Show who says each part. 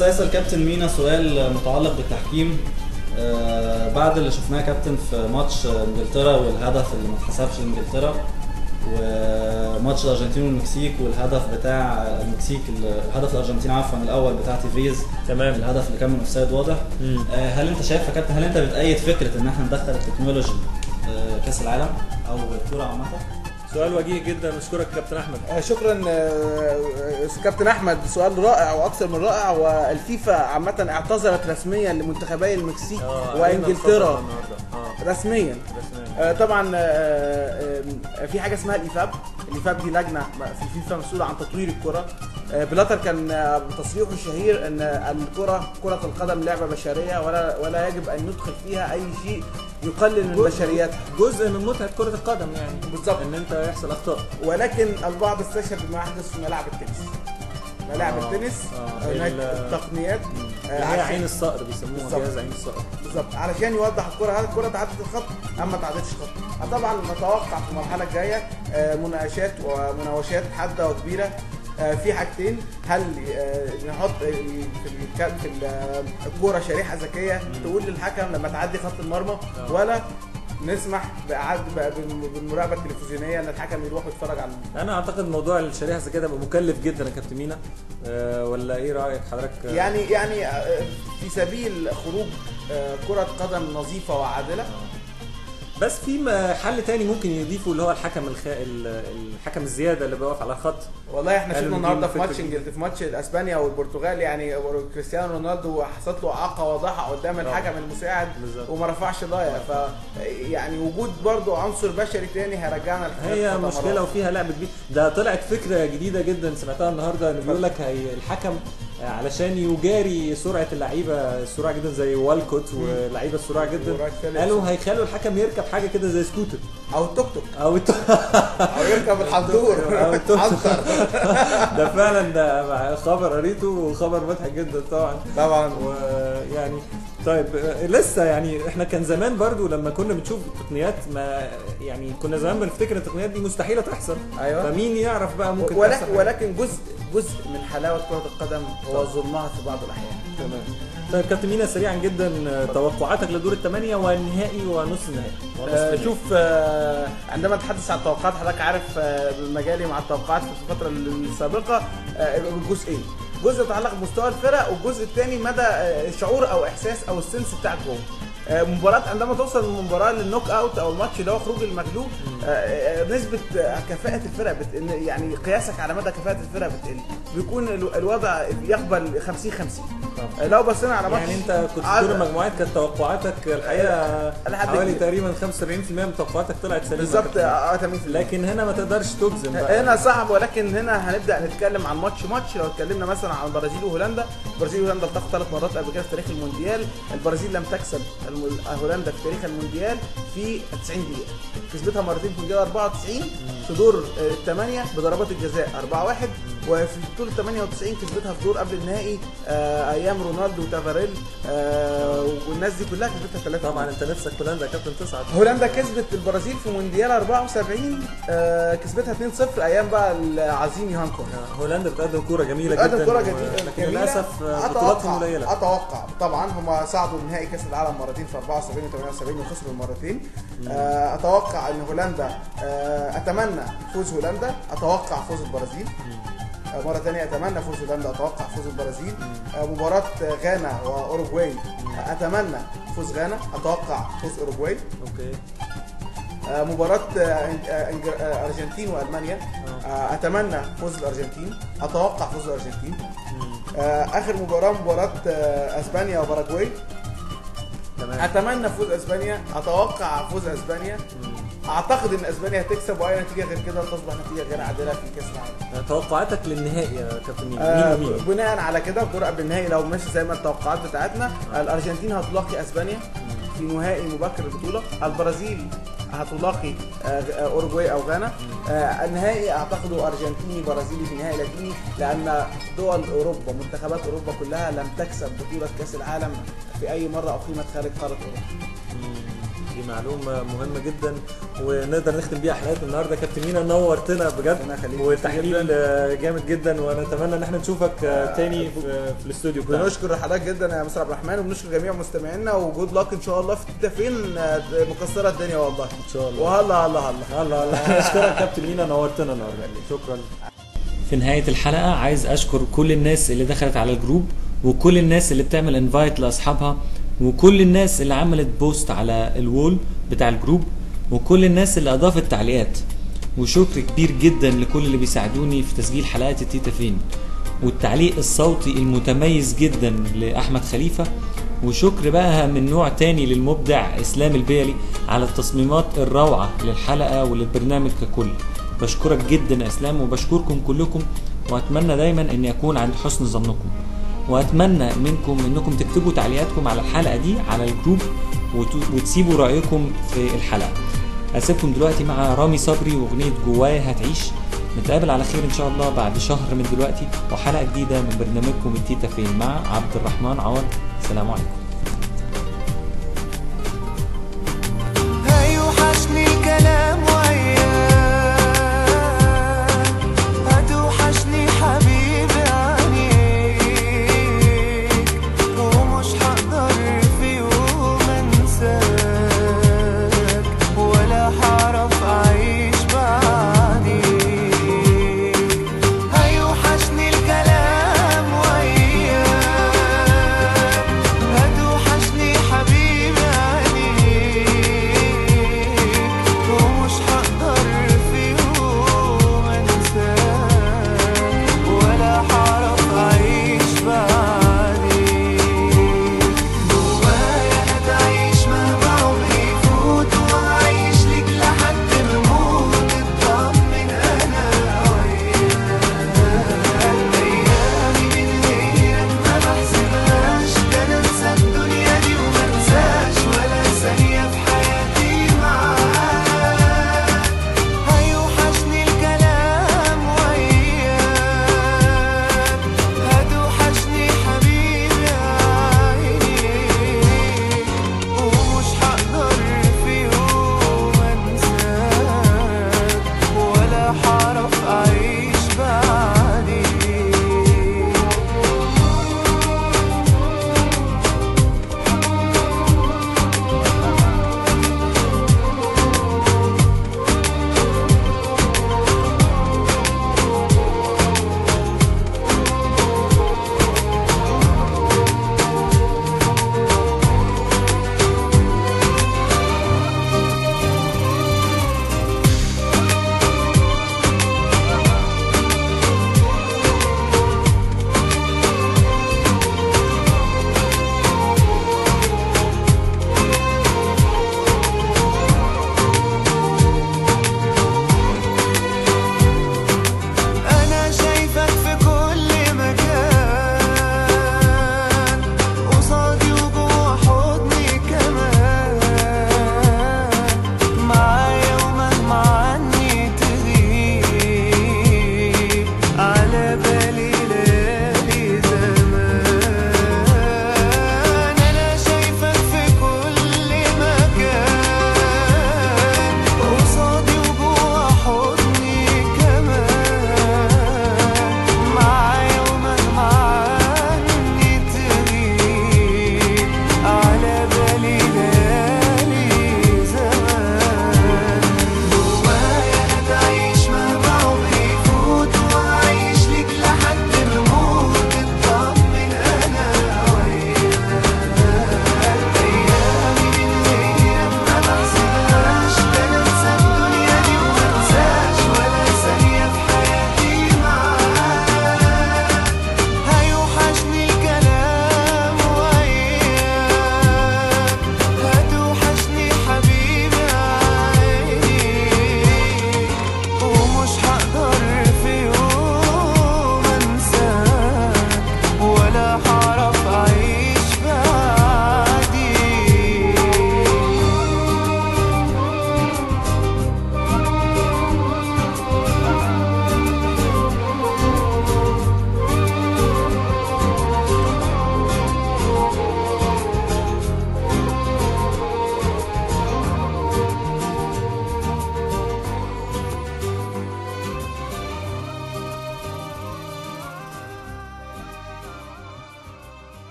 Speaker 1: بس اسال كابتن مينا سؤال متعلق بالتحكيم آه، بعد اللي شفناه كابتن في ماتش انجلترا والهدف اللي ما اتحسبش لانجلترا وماتش الارجنتين والمكسيك والهدف بتاع المكسيك الهدف الارجنتين عفوا الاول بتاع تيفيز
Speaker 2: تمام
Speaker 1: الهدف اللي كان من اوفسايد واضح
Speaker 2: مم.
Speaker 1: آه، هل انت شايف يا كابتن هل انت بتأيد فكره ان احنا ندخل التكنولوجي آه، كاس العالم او الكوره عامه؟
Speaker 2: سؤال وجيه جدا نشكرك كابتن احمد
Speaker 3: آه، شكرا آه، آه، كابتن احمد سؤال رائع واكثر من رائع والفيفا عامه اعتذرت رسميا لمنتخبي المكسيك
Speaker 2: آه، علينا
Speaker 3: وانجلترا
Speaker 2: الخطأ النهاردة. اه
Speaker 3: رسميا
Speaker 2: رسميا
Speaker 3: آه، طبعا آه، آه، في حاجه اسمها الايفاب الايفاب دي لجنه في الفيفا مسؤوله عن تطوير الكره آه، بلاتر كان آه، بتصريحه الشهير ان الكره كره القدم لعبه بشريه ولا ولا يجب ان ندخل فيها اي شيء يقلل من بشريتها
Speaker 2: جزء من متعه كره القدم يعني
Speaker 3: بالظبط.
Speaker 2: ان انت يحصل اخطاء
Speaker 3: ولكن البعض استشهد بما يحدث في ملاعب التنس ملاعب
Speaker 2: آه،
Speaker 3: التنس
Speaker 2: آه،
Speaker 3: آه، هناك
Speaker 2: ال-
Speaker 3: التقنيات آه،
Speaker 2: اللي هي
Speaker 3: عشان-
Speaker 2: عين الصقر بيسموها
Speaker 3: بالظبط.
Speaker 2: جهاز عين الصقر
Speaker 3: بالظبط علشان يوضح الكره هل الكره تعدت الخط ام ما تعدتش الخط آه، طبعا نتوقع في المرحله الجايه آه، مناقشات ومناوشات حاده وكبيره آه، في حاجتين هل آه، نحط ال- في الك- في ال- آه، الكوره شريحه ذكيه تقول للحكم لما تعدي خط المرمى
Speaker 2: آه. ولا
Speaker 3: ولا نسمح باعاده بقى بال- بالمراقبه التلفزيونيه ان الحكم يروح يتفرج على
Speaker 2: انا اعتقد موضوع الشريحه الذكيه ده بقى مكلف جدا يا كابتن مينا آه ولا ايه رايك حضرتك آه،
Speaker 3: يعني يعني آه، في سبيل خروج آه، كره قدم نظيفه وعادله
Speaker 2: بس في م- حل تاني ممكن يضيفه اللي هو الحكم الخ... ال- الحكم الزياده اللي بيقف على الخط
Speaker 3: والله احنا
Speaker 2: قالوا
Speaker 3: شفنا
Speaker 2: دي
Speaker 3: النهارده في
Speaker 2: فكرة
Speaker 3: ماتش
Speaker 2: جديدة.
Speaker 3: انجلترا في ماتش اسبانيا والبرتغال يعني كريستيانو رونالدو حصلت له اعاقه واضحه قدام
Speaker 2: طبعا.
Speaker 3: الحكم المساعد
Speaker 2: بالظبط.
Speaker 3: وما رفعش ضايع ف يعني وجود برضو عنصر بشري تاني هيرجعنا لحاجات
Speaker 2: هي
Speaker 3: قدم
Speaker 2: مشكله
Speaker 3: مرة.
Speaker 2: وفيها لعب كبير ده طلعت فكره جديده جدا سمعتها النهارده انه بيقول لك هي الحكم علشان يجاري سرعه اللعيبه السرعه جدا زي والكوت واللعيبه السرعه جدا
Speaker 3: وراك فيليبس.
Speaker 2: قالوا هيخلوا الحكم يركب حاجه كده زي سكوتر
Speaker 3: او التوك توك
Speaker 2: او الت...
Speaker 3: او يركب الحنطور
Speaker 2: أو التوك توك.
Speaker 3: عنتر.
Speaker 2: ده فعلا ده خبر قريته وخبر مضحك جدا طبعا
Speaker 3: طبعا
Speaker 2: ويعني طيب آه، لسه يعني احنا كان زمان برضو لما كنا بنشوف التقنيات ما يعني كنا زمان بنفتكر التقنيات دي مستحيله تحصل
Speaker 3: ايوه
Speaker 2: فمين يعرف بقى ممكن
Speaker 3: ولكن
Speaker 2: تحصل حاجة.
Speaker 3: ولكن جزء جزء من حلاوه كره القدم هو ظلمها في بعض الاحيان
Speaker 2: تمام طيب كابتن مينا سريعا جدا آه، توقعاتك لدور الثمانيه والنهائي ونص النهائي ونصف
Speaker 3: آه،
Speaker 2: النهائي.
Speaker 3: شوف آه، عندما نتحدث عن التوقعات حضرتك عارف آه، مجالي مع التوقعات في الفتره السابقه آه، جزئين جزء يتعلق بمستوى الفرق والجزء الثاني مدى آه، شعور او احساس او السنس بتاعك جوه آه، مباراة عندما توصل من مباراة للنوك اوت او الماتش اللي هو خروج المغلوب آه، آه، نسبة آه، كفاءة الفرق بت... إن- يعني قياسك على مدى كفاءة الفرق بتقل بيكون ال- الوضع يقبل 50 50
Speaker 2: طبعا.
Speaker 3: لو بصينا على ماتش
Speaker 2: يعني انت كنت في
Speaker 3: عاد-
Speaker 2: دور المجموعات كانت توقعاتك الحقيقه
Speaker 3: لحد
Speaker 2: حوالي
Speaker 3: كبير.
Speaker 2: تقريبا 75% من توقعاتك طلعت سليمه
Speaker 3: بالظبط
Speaker 2: كابتن.
Speaker 3: اه 80%
Speaker 2: لكن هنا ما تقدرش تجزم بقى
Speaker 3: هنا صعب ولكن هنا هنبدا نتكلم عن ماتش ماتش لو اتكلمنا مثلا عن البرازيل وهولندا البرازيل وهولندا التقوا ثلاث مرات قبل كده في تاريخ المونديال البرازيل لم تكسب الم- هولندا في تاريخ المونديال في 90 دقيقه كسبتها مرتين في المونديال 94 في دور الثمانيه بضربات الجزاء 4-1 وفي بطوله 98 كسبتها في دور قبل النهائي آه، ايام رونالدو وتافاريل آه، والناس دي كلها كسبتها 3
Speaker 2: طبعا انت نفسك هولندا يا كابتن تصعد
Speaker 3: هولندا كسبت البرازيل في مونديال 74 آه، كسبتها 2-0 ايام بقى العظيم يوهان كرويف
Speaker 2: هولندا بتقدم كوره جميله
Speaker 3: بتقدم
Speaker 2: جدا
Speaker 3: كرة
Speaker 2: و-
Speaker 3: جميلة
Speaker 2: لكن
Speaker 3: جميلة.
Speaker 2: للاسف بطولاتهم
Speaker 3: اتوقع
Speaker 2: قليله
Speaker 3: اتوقع طبعا هم صعدوا لنهائي كاس العالم مرتين في 74 و 78 وخسروا المرتين آه، اتوقع ان هولندا آه، اتمنى فوز هولندا اتوقع فوز البرازيل آه، مرة ثانية أتمنى فوز هولندا أتوقع فوز البرازيل آه، مباراة غانا وأوروغواي آه، أتمنى فوز غانا أتوقع فوز أوروغواي
Speaker 2: اوكي
Speaker 3: آه، مباراة آه، إنج- آه، إنج- آه، أرجنتين وألمانيا آه، أتمنى فوز الأرجنتين أتوقع فوز الأرجنتين آه، آخر مباراة مباراة آه، أسبانيا وباراجواي
Speaker 2: تمام
Speaker 3: أتمنى فوز أسبانيا أتوقع فوز أسبانيا أعتقد إن أسبانيا هتكسب وأي نتيجة غير كده تصبح نتيجة غير عادلة في كأس العالم
Speaker 2: توقعاتك للنهائي يا كابتن مين
Speaker 3: آه،
Speaker 2: مين ومين
Speaker 3: بناء على كده الدور قبل النهائي لو ماشي زي ما التوقعات بتاعتنا الارجنتين هتلاقي اسبانيا في نهائي مبكر البطوله البرازيل هتلاقي آه، آه، اوروجواي او غانا آه، النهائي اعتقده ارجنتيني برازيلي في نهائي لاتيني لان دول اوروبا منتخبات اوروبا كلها لم تكسب بطوله كاس العالم في اي مره اقيمت خارج قاره اوروبا
Speaker 2: دي معلومه مهمه جدا ونقدر نختم بيها حلقتنا النهارده كابتن مينا نورتنا بجد
Speaker 3: ربنا يخليك.
Speaker 2: والتحليل آه، جامد جدا ونتمنى ان احنا نشوفك آه، تاني في, في الاستوديو بتاعنا
Speaker 3: بنشكر حضرتك جدا يا مستر عبد الرحمن وبنشكر جميع مستمعينا وجود لك ان شاء الله في تيتا فين آه، مكسره الدنيا والله
Speaker 2: ان شاء الله
Speaker 3: وهلا هلا هلا
Speaker 2: الله الله اشكرك كابتن مينا نورتنا النهارده شكرا
Speaker 4: في نهاية الحلقة عايز أشكر كل الناس اللي دخلت على الجروب وكل الناس اللي بتعمل انفايت لأصحابها وكل الناس اللي عملت بوست على الوول بتاع الجروب وكل الناس اللي أضافت تعليقات وشكر كبير جدا لكل اللي بيساعدوني في تسجيل حلقات التيتا فين والتعليق الصوتي المتميز جدا لأحمد خليفة وشكر بقى من نوع تاني للمبدع إسلام البيلي على التصميمات الروعة للحلقة وللبرنامج ككل بشكرك جدا يا اسلام وبشكركم كلكم واتمنى دايما اني اكون عند حسن ظنكم واتمنى منكم انكم تكتبوا تعليقاتكم على الحلقه دي على الجروب وت- وتسيبوا رايكم في الحلقه اسيبكم دلوقتي مع رامي صبري واغنيه جوايا هتعيش نتقابل على خير ان شاء الله بعد شهر من دلوقتي وحلقه جديده من برنامجكم التيتا فين مع عبد الرحمن عوض سلام عليكم
Speaker 5: هيوحشني الكلام